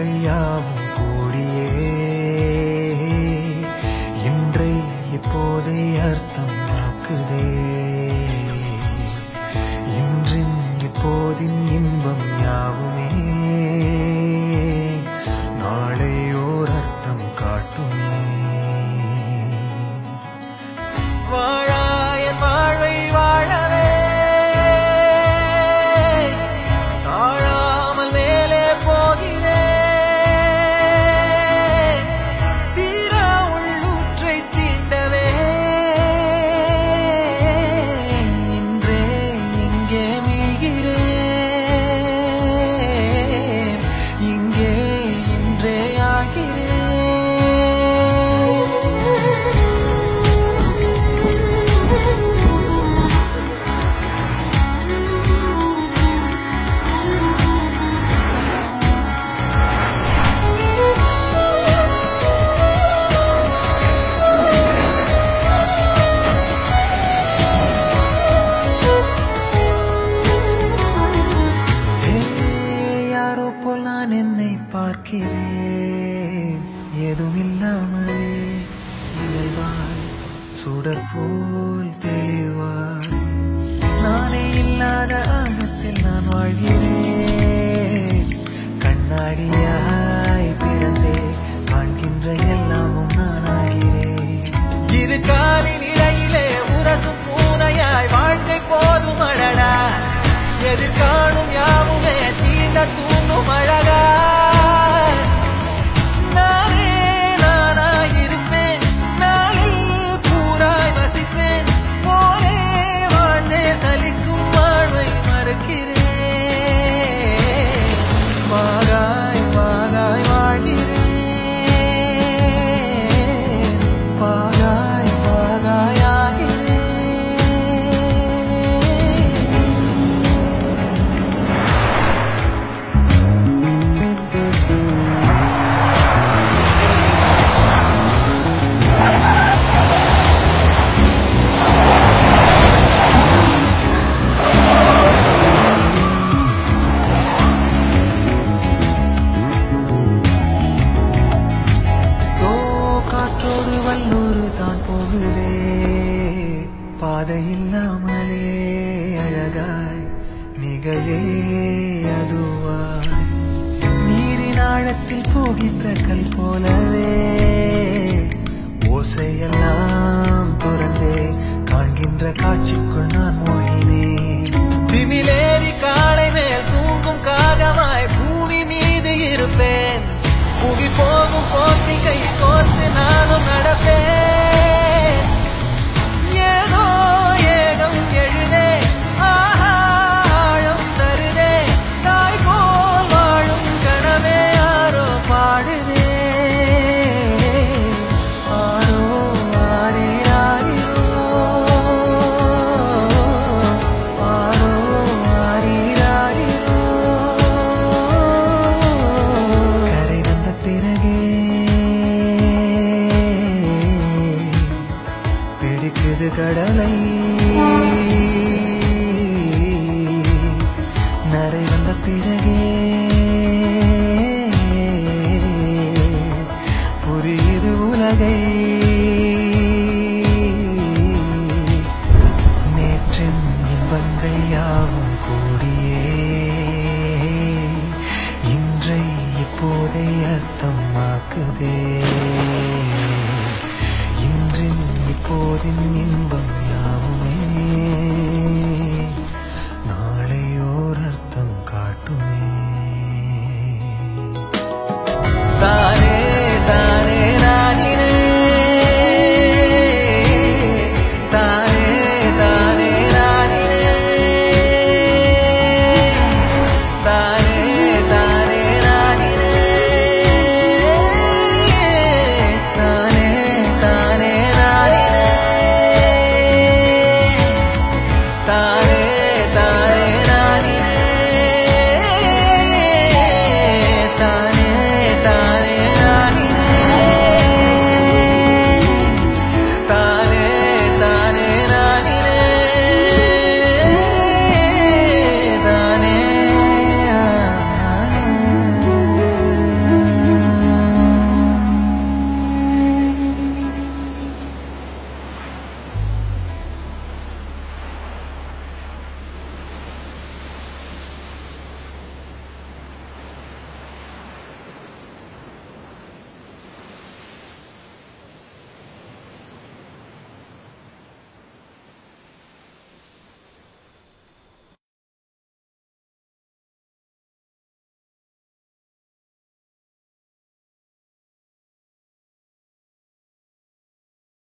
நாட்கள் யாவும் கூடியே இன்றை இப்போதை அர்த்தம் ஆக்குதே இன்றின் இப்போதின் இன்பம் யாவுமே நாளை ஓர் அர்த்தம் காட்டுமே வாழாய வாழ்வை வாழவே தாழாமல் மேலே போகிறேன் தீரா உள்ளூற்றை தீண்டவே இன்றே இங்கே மீகிறேன் இங்கே இன்றே ஆகிறேன் ஏ, யாரோ போல் நான் என்னை பார்க்கிறேன் ஏதும் இல்லாமலே இயல்பாய் சுடர் போல் தெளிவாய் நானே இல்லாத ஆழத்தில் நான் வாழ்கிறேன் கண்ணாடியாய் பிறந்தே காண்கின்ற எல்லாமும் நான் ஆகிறேன் இரு காலின் இடையிலே உரசும் பூனையாய் வாழ்க்கை போதும் அழடா எதிர்காணும் யாவுமே தீண்ட தூண்டும் அழகா நானே நானாயிருப்பேன் நாளில் பூராய் வசிப்பேன் போலே வாழ்ந்தே சலிக்கும் வாழ்வை மறுக்கிறேன் வாகாய் வாகாய் வாழ்கிறேன் வாகாய் வாகாய் ஆகிறேன் ஓ காற்றோடு வல்லூர் தான் போகுதே பாதை இல்லாமலே அழகாய் நிகழே அதுவாய் நீரின் ஆழத்தில் போகின்ற கல் போலவே ஓசையெல்லாம் துறந்தே காண்கின்ற காட்சிக்குள் நான் மொழினேன் திமிலேறி காலை மேல் தூங்கும் காகமாய் பூமி மீது இருப்பேன் புவி போகும் போக்கை கை கோர்த்து நானும் நடப்பேன் ஏதோ ஏகம் எழுதே ஆஹா ஆழம் தருதே தாய் போல் வாழும் கனவே யாரோ பாடுதே ஆரோ ஆரீராரோ ஆரோ ஆரீராரோ கரை வந்த பிறகே பிடிக்குது கடலை நரை வந்த பிறகே